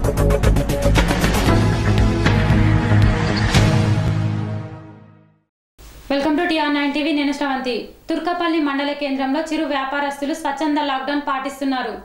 welcome to T R nine TV నేను శ్రవంతి తుర్కపల్లి మండల కేంద్రంలో చిరు వ్యాపారస్తులు స్వచ్ఛంద లాక్డౌన్ పాటిస్తున్నారు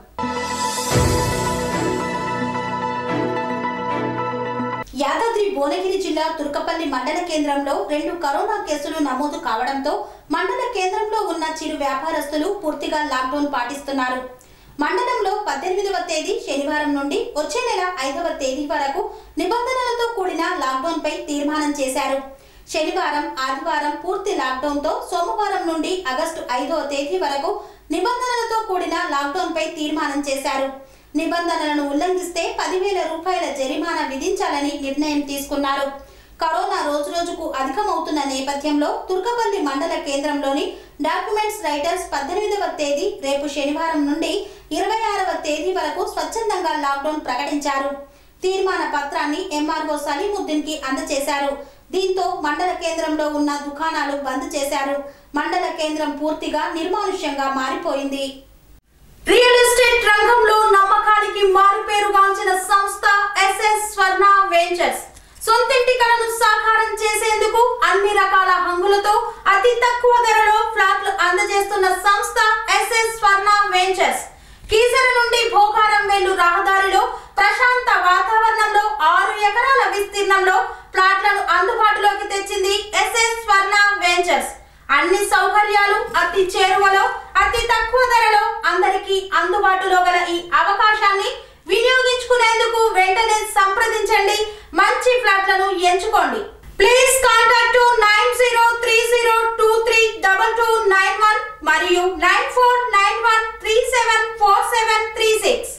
యాదాద్రి భువనగిరి జిల్లా తుర్కపల్లి మండల కేంద్రంలో రెండు కరోనా కేసులు నమోదు కావడంతో మండల కేంద్రంలో ఉన్న చిరు వ్యాపారస్తులు పూర్తిగా లాక్డౌన్ పాటిస్తున్నారు మండలంలో పద్దెనిమిదవ తేదీ శనివారం నుండి వచ్చే నెల ఐదవ తేదీ వరకు నిబంధనలతో కూడిన లాక్డౌన్ పై తీర్మానం చేశారు శనివారం ఆదివారం పూర్తి లాక్డౌన్ తో సోమవారం నుండి ఆగస్టు ఐదవ తేదీ వరకు నిబంధనలతో కూడిన లాక్డౌన్ పై తీర్మానం చేశారు నిబంధనలను ఉల్లంఘిస్తే పదివేల రూపాయల జరిమానా విధించాలని నిర్ణయం తీసుకున్నారు కరోనా రోజు రోజుకు అధికమవుతున్న నేపథ్యంలో తుర్కపల్లి మండల కేంద్రంలోని డాక్యుమెంట్స్ రైటర్స్ పద్దెనిమిదవ తేదీ రేపు శనివారం నుండి ఇరవై ఆరవ తేదీ వరకు స్వచ్ఛందంగా లాక్డౌన్ ప్రకటించారు తీర్మాన పత్రాన్ని ఎంఆర్ఓ సలీముద్దీన్ కి అందజేశారు దీంతో మండల కేంద్రంలో ఉన్న దుకాణాలు బంద్ చేశారు మండల కేంద్రం పూర్తిగా నిర్మానుష్యంగా మారిపోయింది రియల్ ఎస్టేట్ రంగంలో నమ్మకానికి మారుపేరుగాంచిన సంస్థ ఎస్ఎస్ స్వర్ణ వెంచర్స్ సొంతింటి కలను సాకారం చేసేందుకు అన్ని రకాల హంగులతో అతి తక్కువ ధరలో ఫ్లాట్లు అందజేస్తున్న సంస్థ ఎస్ఎస్ స్వర్ణ వెంచర్స్ కీసర నుండి భోగారం వెళ్ళు రహదారిలో ప్రశాంత వాతావరణంలో ఆరు ఎకరాల విస్తీర్ణంలో ప్లాట్లను అందుబాటులోకి తెచ్చింది ఎస్ఎస్ స్వర్ణ వెంచర్స్ అన్ని సౌకర్యాలు అతి చేరువలో అతి తక్కువ ధరలో అందరికీ అందుబాటులో గల ఈ అవకాశాన్ని వినియోగించుకునేందుకు వెంటనే సంప్రదించండి మంచి ఫ్లాట్లను ఎంచుకోండి please contact nine zero three zero two three double two nine one మరియు nine four nine one three seven four seven three six